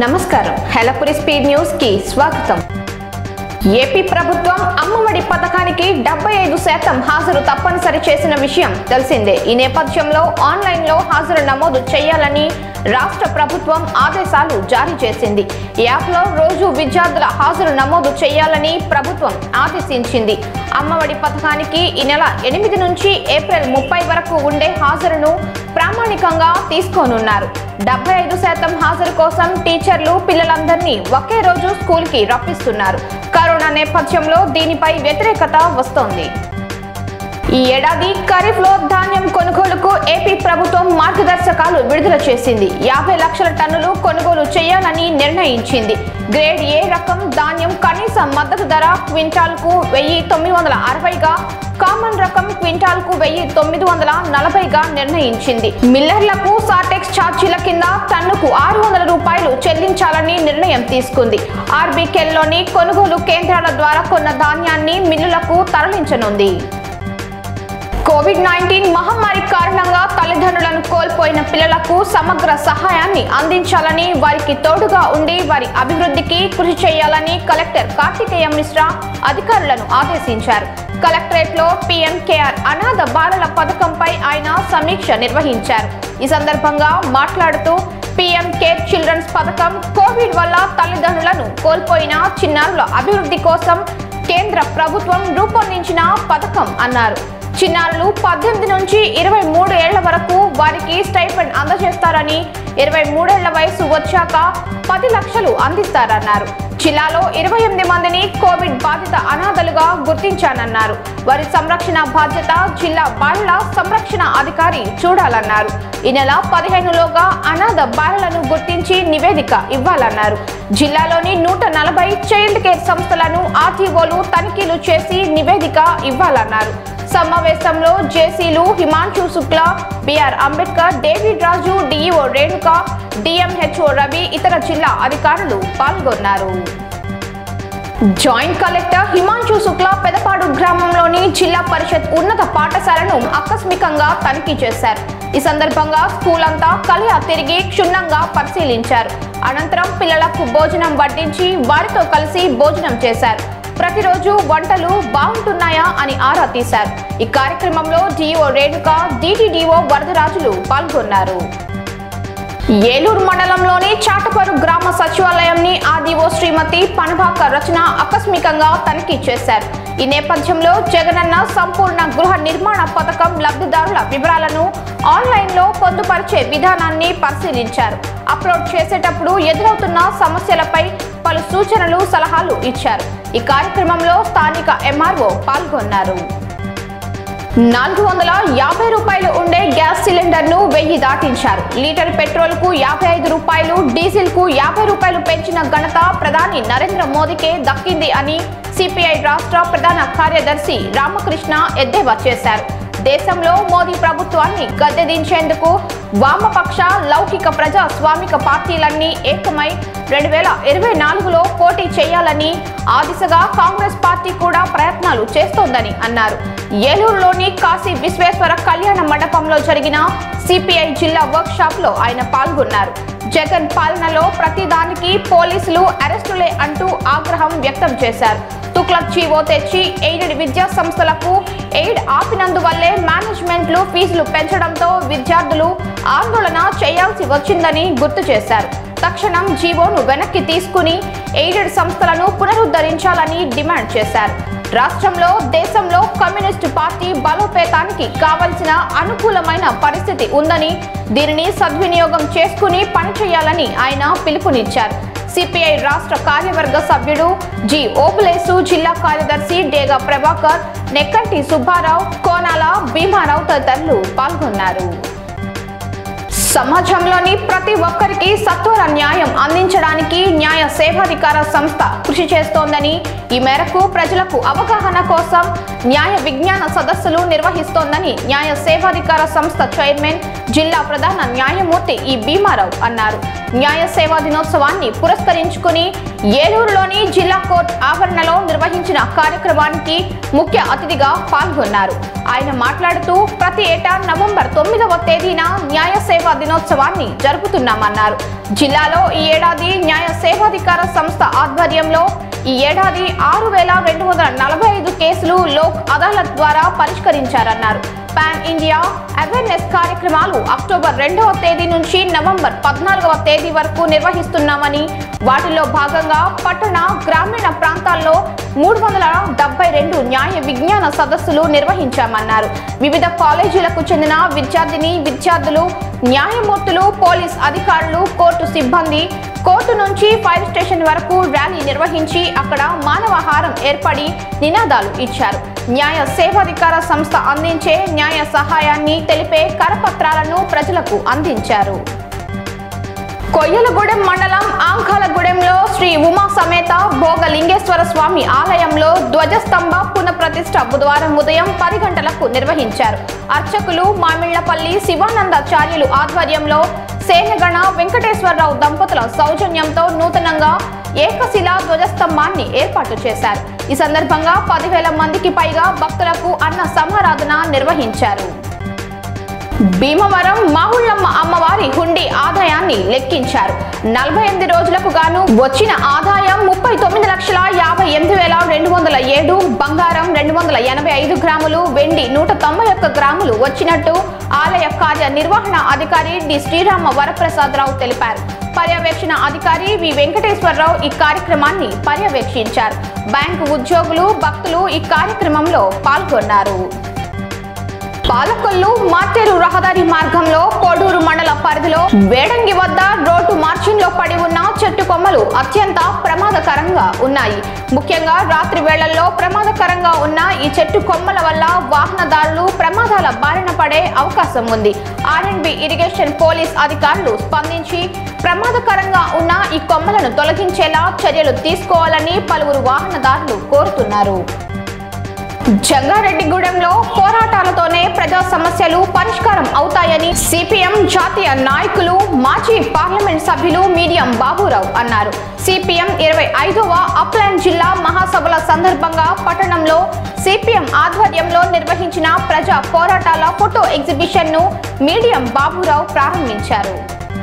నమస్కారం హెలపురి speed news కి స్వాగతం ఏపీ ప్రభుత్వం అమ్మఒడి పథకానికి డెబ్బై ఐదు శాతం హాజరు తప్పనిసరి చేసిన విషయం తెలిసిందే ఈ నేపథ్యంలో ఆన్లైన్ లో హాజరు నమోదు చేయాలని రాష్ట్ర ప్రభుత్వం ఆదేశాలు జారీ చేసింది ఈ యాప్లో రోజు విద్యార్థుల హాజరు నమోదు చేయాలని ప్రభుత్వం ఆదేశించింది అమ్మఒడి పథకానికి ఈ నెల ఎనిమిది నుంచి ఏప్రిల్ ముప్పై వరకు ఉండే హాజరును ప్రామాణికంగా తీసుకోనున్నారు డెబ్బై ఐదు శాతం హాజరు కోసం టీచర్లు పిల్లలందరినీ ఒకే రోజు స్కూల్కి రప్పిస్తున్నారు కరోనా నేపథ్యంలో దీనిపై వ్యతిరేకత వస్తోంది ఈ ఏడాది ఖరీఫ్ లో ధాన్యం కొనుగోలుకు ఏపీ ప్రభుత్వం మార్గదర్శకాలు విడుదల చేసింది యాభై లక్షల టన్నులు కొనుగోలు చేయాలని నిర్ణయించింది గ్రేడ్ ఏ రకం ధాన్యం కనీస మద్దతు ధర క్వింటాల్ కు వెయ్యి తొమ్మిది వందల అరవైగా కామన్ రకం క్వింటాల్ కు వెయ్యి తొమ్మిది వందల నలభైగా నిర్ణయించింది మిల్లర్లకు సాటెక్స్ ఛార్జీల కింద టన్నుకు ఆరు వందల రూపాయలు చెల్లించాలని నిర్ణయం తీసుకుంది ఆర్బీకెల్లోని కొనుగోలు కేంద్రాల ద్వారా కొన్న ధాన్యాన్ని మిల్లులకు తరలించనుంది కోవిడ్ నైన్టీన్ మహమ్మారి కారణంగా తల్లిదండ్రులను కోల్పోయిన పిల్లలకు సమగ్ర సహాయాన్ని అందించాలని వారికి తోడుగా ఉండి వారి అభివృద్ధికి కృషి చేయాలని కలెక్టర్ కార్తికేయ మిశ్రా అధికారులను ఆదేశించారు కలెక్టరేట్ లో పీఎం కేఆర్ అనాథ బాలల పథకంపై ఆయన సమీక్ష నిర్వహించారు ఈ సందర్భంగా మాట్లాడుతూ పీఎం కేర్ చిల్డ్రన్స్ పథకం కోవిడ్ వల్ల తల్లిదండ్రులను కోల్పోయిన చిన్నారుల అభివృద్ధి కోసం కేంద్ర ప్రభుత్వం రూపొందించిన పథకం అన్నారు చిన్నారులు పద్దెనిమిది నుంచి ఇరవై మూడు ఏళ్ల వరకు వారికి స్టైఫండ్ అందజేస్తారని ఇరవై మూడేళ్ల వయసు వచ్చాక పది లక్షలు అందిస్తారన్నారు జిల్లాలో ఇరవై ఎనిమిది మందిని కోవిడ్ బాధిత అనాథలుగా గుర్తించానన్నారు వారి సంరక్షణ బాధ్యత జిల్లా బాలల సంరక్షణ అధికారి చూడాలన్నారు ఈ నెల పదిహేనులోగా అనాథ బాలలను గుర్తించి నివేదిక ఇవ్వాలన్నారు జిల్లాలోని నూట నలభై చైల్డ్ కేర్ సంస్థలను ఆర్టీఓలు తనిఖీలు చేసి నివేదిక ఇవ్వాలన్నారు సమావేశంలో జేసీలు Himanshu Shukla B R Ambedkar David Raju DEO Renuka DMHO Ravi ఇతర జిల్లా అధికారులు పాల్గొన్నారు జాయింట్ కలెక్టర్ హిమాంశు శుక్లా పెదపాడు గ్రామంలోని జిల్లా పరిషత్ ఉన్నత పాఠశాలను ఆకస్మికంగా తనిఖీ చేశారు ఈ సందర్భంగా స్కూల్ అంతా కలియా తిరిగి క్షుణ్ణంగా పరిశీలించారు అనంతరం పిల్లలకు భోజనం వడ్డించి వారితో కలిసి భోజనం చేశారు ప్రతిరోజు వంటలు బాగుంటున్నాయా అని ఆరా తీశారు ఈ కార్యక్రమంలో డిఓ రేణుక డిటిడిఓ వరదరాజులు పాల్గొన్నారు ఏలూరు మండలంలోని చాటపరు గ్రామ సచివాలయంని ఆదిఓ శ్రీమతి పనభాక రచన ఆకస్మికంగా తనిఖీ చేశారు ఈ నేపథ్యంలో జగనన్న సంపూర్ణ గృహ నిర్మాణ పథకం లబ్ధిదారుల వివరాలను ఆన్లైన్లో పొందుపరిచే విధానాన్ని పరిశీలించారు అప్లోడ్ చేసేటప్పుడు ఎదురవుతున్న సమస్యలపై పలు సూచనలు సలహాలు ఇచ్చారు ఈ కార్యక్రమంలో స్థానిక ఎంఆర్ఓ పాల్గొన్నారు నాలుగు వందల యాభై రూపాయలు ఉండే గ్యాస్ సిలిండర్ ను వెయ్యి దాటించారు లీటర్ పెట్రోల్ కు యాభై ఐదు రూపాయలు డీజిల్ కు యాభై రూపాయలు పెంచిన ఘనత ప్రధాని నరేంద్ర మోదీకే దక్కింది అని సిపిఐ రాష్ట్ర ప్రధాన కార్యదర్శి రామకృష్ణ ఎద్దేవా చేశారు దేశంలో మోదీ ప్రభుత్వాన్ని గద్దెదించేందుకు వామపక్ష లౌకిక ప్రజాస్వామిక పార్టీలన్నీ ఏకమై రెండు వేల ఇరవై నాలుగులో పోటీ చేయాలని ఆ దిశగా కాంగ్రెస్ పార్టీ కూడా ప్రయత్నాలు చేస్తోందని అన్నారు ఏలూరులోని కాశీ విశ్వేశ్వర కళ్యాణ మండపంలో జరిగిన సిపిఐ జిల్లా వర్క్ షాప్ లో ఆయన పాల్గొన్నారు జగన్ పాలనలో ప్రతిదానికి పోలీసులు అరెస్టులే అంటూ ఆగ్రహం వ్యక్తం చేశారు తుక్లక్ చీవో తెచ్చి ఎయిడెడ్ విద్యా సంస్థలకు ఎయిడ్ ఆపినందువల్లే మేనేజ్మెంట్లు ఫీజులు పెంచడంతో విద్యార్థులు ఆందోళన చేయాల్సి వచ్చిందని గుర్తు చేశారు తక్షణం జీవోను వెనక్కి తీసుకుని ఎయిడెడ్ సంస్థలను పునరుద్ధరించాలని డిమాండ్ చేశారు రాష్ట్రంలో దేశంలో కమ్యూనిస్టు పార్టీ బలోపేతానికి కావలసిన అనుకూలమైన పరిస్థితి ఉందని దీనిని సద్వినియోగం చేసుకుని పనిచేయాలని ఆయన పిలుపునిచ్చారు సిపిఐ రాష్ట్ర కార్యవర్గ సభ్యుడు జి ఓపులేసు జిల్లా కార్యదర్శి డేగా ప్రభాకర్ నెక్కంటి సుబ్బారావు కోనాల భీమారావు తదితరులు పాల్గొన్నారు సమాజంలోని ప్రతి ఒక్కరికి సత్వర న్యాయం అందించడానికి న్యాయ సేవాధికార సంస్థ కృషి చేస్తోందని ఈ మేరకు ప్రజలకు అవగాహన కోసం న్యాయ విజ్ఞాన సదస్సులు నిర్వహిస్తోందని న్యాయ సేవాధికార సంస్థ చైర్మన్ జిల్లా ప్రధాన న్యాయమూర్తి ఈ భీమారావు అన్నారు న్యాయ సేవా దినోత్సవాన్ని పురస్కరించుకుని ఏలూరులోని జిల్లా కోర్టు ఆవరణలో నిర్వహించిన కార్యక్రమానికి ముఖ్య అతిథిగా పాల్గొన్నారు ఆయన మాట్లాడుతూ ప్రతి ఏటా నవంబర్ తొమ్మిదవ తేదీన న్యాయ సేవా దినోత్సవాన్ని జరుపుతున్నామన్నారు జిల్లాలో ఈ ఏడాది న్యాయ సేవాధికార సంస్థ ఆధ్వర్యంలో ఈ ఏడాది ఆరు వేల రెండు వందల నలభై ఐదు కేసులు లోక్ అదాలత్ ద్వారా పరిష్కరించారన్నారు పాన్ ఇండియా అవేర్నెస్ కార్యక్రమాలు అక్టోబర్ రెండవ తేదీ నుంచి నవంబర్ పద్నాలుగవ తేదీ వరకు నిర్వహిస్తున్నామని వాటిలో భాగంగా పట్టణ గ్రామీణ ప్రాంతాల్లో మూడు వందల డెబ్బై రెండు న్యాయ విజ్ఞాన సదస్సులు నిర్వహించామన్నారు వివిధ కాలేజీలకు చెందిన విద్యార్థిని విద్యార్థులు న్యాయమూర్తులు పోలీస్ అధికారులు కోర్టు సిబ్బంది కోర్టు నుంచి ఫైర్ స్టేషన్ వరకు ర్యాలీ నిర్వహించి అక్కడ మానవహారం ఏర్పడి నినాదాలు ఇచ్చారు న్యాయ సేవాధికార సంస్థ అందించే న్యాయ సహాయాన్ని తెలిపే కరపత్రాలను ప్రజలకు అందించారు కొయ్యలగూడెం మండలం ఆంకాలగూడెంలో శ్రీ ఉమా సమేత భోగలింగేశ్వర స్వామి ఆలయంలో ధ్వజస్తంభ పునఃప్రతిష్ఠ బుధవారం ఉదయం పది గంటలకు నిర్వహించారు అర్చకులు మామిళ్లపల్లి శివానందాచార్యులు ఆధ్వర్యంలో సేనగణ వెంకటేశ్వరరావు దంపతుల సౌజన్యంతో నూతనంగా ఏకశిలా ధ్వజస్తంభాన్ని ఏర్పాటు చేశారు ఈ సందర్భంగా పదివేల మందికి పైగా భక్తులకు అన్న సమారాధన నిర్వహించారు భీమవరం మావుళ్ళమ్మ అమ్మవారి హుండీ ఆదాయాన్ని లెక్కించారు నలభై ఎనిమిది రోజులకు గాను వచ్చిన ఆదాయం ముప్పై తొమ్మిది లక్షల యాభై ఎనిమిది వేల రెండు వందల ఏడు బంగారం రెండు వందల ఎనభై ఐదు గ్రాములు వెండి నూట తొంభై ఒక్క గ్రాములు వచ్చినట్టు ఆలయ కార్య నిర్వహణ అధికారి డి శ్రీరామ వరప్రసాదరావు తెలిపారు పర్యవేక్షణ అధికారి వి వెంకటేశ్వరరావు ఈ కార్యక్రమాన్ని పర్యవేక్షించారు బ్యాంకు ఉద్యోగులు భక్తులు ఈ కార్యక్రమంలో పాల్గొన్నారు పాలకొల్లు మార్టేరు రహదారి మార్గంలో కోడూరు మండల పరిధిలో వేడంగి వద్ద రోడ్డు మార్జిన్ లో పడి ఉన్న చెట్టు కొమ్మలు అత్యంత ప్రమాదకరంగా ఉన్నాయి ముఖ్యంగా రాత్రి వేళల్లో ప్రమాదకరంగా ఉన్న ఈ చెట్టు కొమ్మల వల్ల వాహనదారులు ప్రమాదాల బారిన పడే అవకాశం ఉంది ఆర్ఎండ్బి ఇరిగేషన్ పోలీస్ అధికారులు స్పందించి ప్రమాదకరంగా ఉన్న ఈ కొమ్మలను తొలగించేలా చర్యలు తీసుకోవాలని పలువురు వాహనదారులు కోరుతున్నారు జంగారెడ్డిగూడెంలో పోరాటాలతోనే ప్రజా సమస్యలు పరిష్కారం అవుతాయని సిపిఎం జాతీయ నాయకులు మాజీ పార్లమెంట్ సభ్యులు మీడియం బాబురావు అన్నారు సిపిఎం ఇరవై ఐదవ అప్లాండ్ జిల్లా మహాసభల సందర్భంగా పట్టణంలో సిపిఎం ఆధ్వర్యంలో నిర్వహించిన ప్రజా పోరాటాల ఫోటో ఎగ్జిబిషన్ ను మీడియం బాబురావు ప్రారంభించారు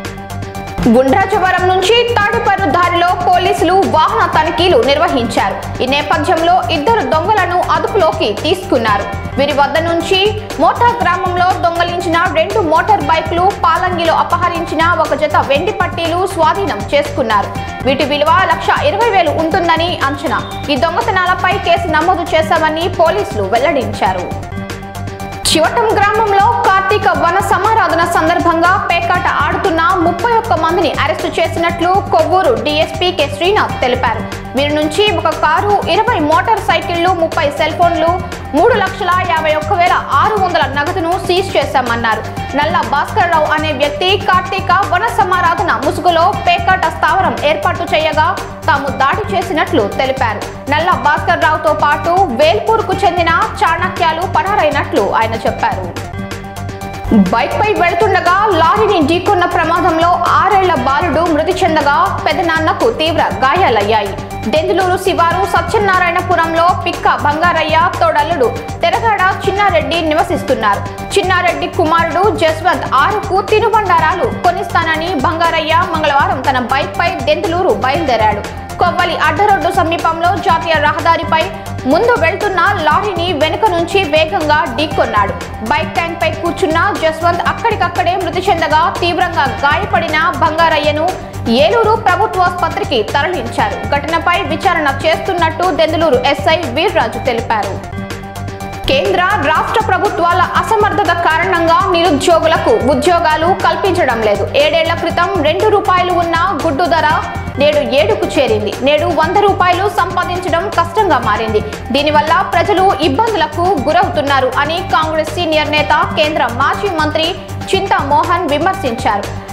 గుండ్రాజవరం నుంచి తాడుపర్రు దారిలో పోలీసులు వాహన తనిఖీలు నిర్వహించారు ఈ నేపథ్యంలో ఇద్దరు దొంగలను అదుపులోకి తీసుకున్నారు వీరి వద్ద నుంచి మోటార్ గ్రామంలో దొంగలించిన రెండు మోటార్ బైక్లు పాలంగిలో అపహరించిన ఒక జత వెండి పట్టీలు స్వాధీనం చేసుకున్నారు వీటి విలువ లక్ష ఇరవై వేలు ఉంటుందని అంచనా ఈ దొంగతనాలపై కేసు నమోదు చేశామని పోలీసులు వెల్లడించారు చివటం గ్రామంలో కార్తీక వన సమారాధన సందర్భంగా పేకాట ఆడుతున్న ముప్పై ఒక్క మందిని అరెస్టు చేసినట్లు కొవ్వూరు డీఎస్పీ కె శ్రీనాథ్ తెలిపారు వీరి నుంచి ఒక కారు ఇరవై మోటార్ సైకిళ్లు ముప్పై సెల్ ఫోన్లు మూడు లక్షల యాభై ఒక్క వేల ఆరు వందల నగదును సీజ్ చేశామన్నారు నల్ల భాస్కర్ రావు అనే వ్యక్తి కార్తీక వన సమారాధన ముసుగులో పేకాట స్థావరం ఏర్పాటు చేయగా తాము దాడి చేసినట్లు తెలిపారు నల్ల భాస్కర్ రావుతో పాటు వేల్పూర్కు చెందిన చాణక్యాలు పరారైనట్లు ఆయన చెప్పారు బైక్ పై వెళ్తుండగా లారీని ఢీకొన్న ప్రమాదంలో ఆరేళ్ల బాలుడు మృతి చెందగా పెదనాన్నకు తీవ్ర గాయాలయ్యాయి దెందులూరు శివారు సత్యనారాయణపురంలో పిక్క బంగారయ్య తోడల్లుడు తెరగాడ చిన్నారెడ్డి నివసిస్తున్నారు చిన్నారెడ్డి కుమారుడు జస్వంత్ ఆరుకు తినుబండారాలు కొనిస్తానని బంగారయ్య మంగళవారం తన బైక్ పై దెందులూరు బయలుదేరాడు కొవ్వలి అడ్డరోడ్డు సమీపంలో జాతీయ రహదారిపై ముందు వెళ్తున్న లారీని వెనుక నుంచి వేగంగా ఢీకొన్నాడు బైక్ ట్యాంక్ పై కూర్చున్న జస్వంత్ అక్కడికక్కడే మృతి చెందగా తీవ్రంగా గాయపడిన బంగారయ్యను ఏలూరు ప్రభుత్వాసుపత్రికి తరలించారు ఘటనపై విచారణ చేస్తున్నట్టు దెందులూరు ఎస్ఐ వీర్రాజు తెలిపారు కేంద్ర రాష్ట్ర ప్రభుత్వాల అసమర్థత కారణంగా నిరుద్యోగులకు ఉద్యోగాలు కల్పించడం లేదు ఏడేళ్ల క్రితం రెండు రూపాయలు ఉన్న గుడ్డు ధర నేడు ఏడుకు చేరింది నేడు వంద రూపాయలు సంపాదించడం కష్టంగా మారింది దీనివల్ల ప్రజలు ఇబ్బందులకు గురవుతున్నారు అని కాంగ్రెస్ సీనియర్ నేత కేంద్ర మాజీ మంత్రి చింతా మోహన్ విమర్శించారు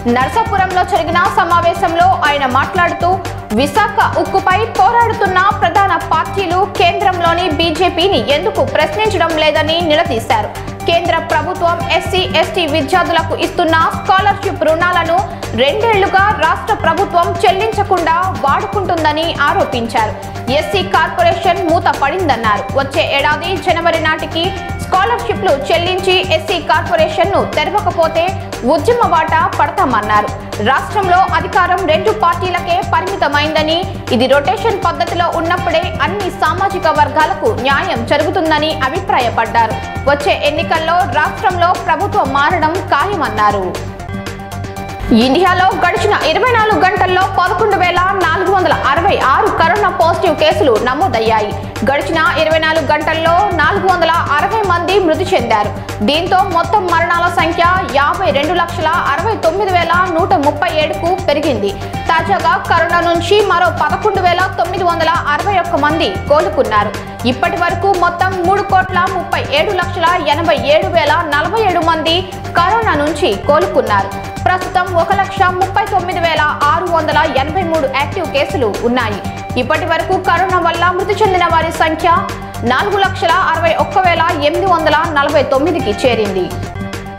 నర్సాపురంలో జరిగిన సమావేశంలో ఆయన మాట్లాడుతూ విశాఖ ఉక్కుపై పోరాడుతున్న ప్రధాన పార్టీలు కేంద్రంలోని బీజేపీని ఎందుకు ప్రశ్నించడం లేదని నిలదీశారు కేంద్ర ప్రభుత్వం ఎస్సీ ఎస్టీ విద్యార్థులకు ఇస్తున్న స్కాలర్షిప్ రుణాలను రెండేళ్లుగా రాష్ట్ర ప్రభుత్వం చెల్లించకుండా వాడుకుంటుందని ఆరోపించారు ఎస్సీ కార్పొరేషన్ మూత పడిందన్నారు వచ్చే ఏడాది జనవరి నాటికి స్కాలర్షిప్లు చెల్లించి ఎస్సీ కార్పొరేషన్ ను తెరవకపోతే ఉద్యమ బాట పడతామన్నారు రాష్ట్రంలో అధికారం రెండు పార్టీలకే పరిమితమైందని ఇది రొటేషన్ పద్ధతిలో ఉన్నప్పుడే అన్ని సామాజిక వర్గాలకు న్యాయం జరుగుతుందని అభిప్రాయపడ్డారు వచ్చే ఎన్నికల్లో రాష్ట్రంలో ప్రభుత్వం మారడం ఖాయమన్నారు ఇండియాలో గడిచిన ఇరవై నాలుగు గంటల్లో పదకొండు వేల నాలుగు వందల అరవై ఆరు కరోనా పాజిటివ్ కేసులు నమోదయ్యాయి గడిచిన ఇరవై నాలుగు గంటల్లో నాలుగు వందల అరవై మంది మృతి చెందారు దీంతో మొత్తం మరణాల సంఖ్య యాభై రెండు లక్షల అరవై తొమ్మిది వేల నూట ముప్పై ఏడుకు పెరిగింది తాజాగా కరోనా నుంచి మరో పదకొండు వేల తొమ్మిది వందల అరవై ఒక్క మంది కోలుకున్నారు ఇప్పటి వరకు మొత్తం మూడు కోట్ల ముప్పై ఏడు లక్షల ఎనభై ఏడు వేల నలభై ఏడు మంది కరోనా నుంచి కోలుకున్నారు ప్రస్తుతం ఒక లక్ష ముప్పై తొమ్మిది వేల ఆరు వందల ఎనభై మూడు యాక్టివ్ కేసులు ఉన్నాయి ఇప్పటి వరకు కరోనా వల్ల మృతి చెందిన వారి సంఖ్య నాలుగు లక్షల అరవై ఒక్క వేల ఎనిమిది వందల నలభై తొమ్మిదికి చేరింది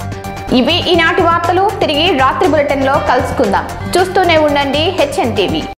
ఇవి ఈనాటి వార్తలు తిరిగి రాత్రి బులెటిన్లో కలుసుకుందాం చూస్తూనే ఉండండి హెచ్ఎన్ టీవీ